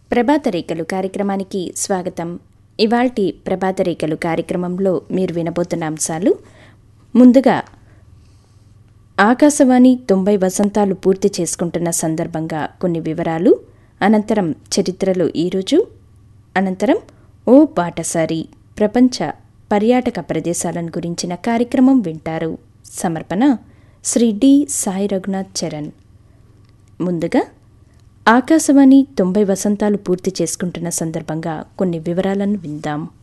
ప్రభాత రేఖలు కార్యక్రమానికి స్వాగతం ఇవాల్టి ప్రభాత రేఖలు కార్యక్రమంలో మీరు వినబోతున్న అంశాలు ముందుగా ఆకాశవాణి తొంభై వసంతాలు పూర్తి చేసుకుంటున్న సందర్భంగా కొన్ని వివరాలు అనంతరం చరిత్రలో ఈరోజు అనంతరం ఓ బాటసారి ప్రపంచ పర్యాటక ప్రదేశాలను గురించిన కార్యక్రమం వింటారు సమర్పణ శ్రీ డి సాయి రఘునాథ్ చరణ్ ముందుగా ఆకాశవాణి తొంభై వసంతాలు పూర్తి చేసుకుంటున్న సందర్భంగా కొన్ని వివరాలను విందాం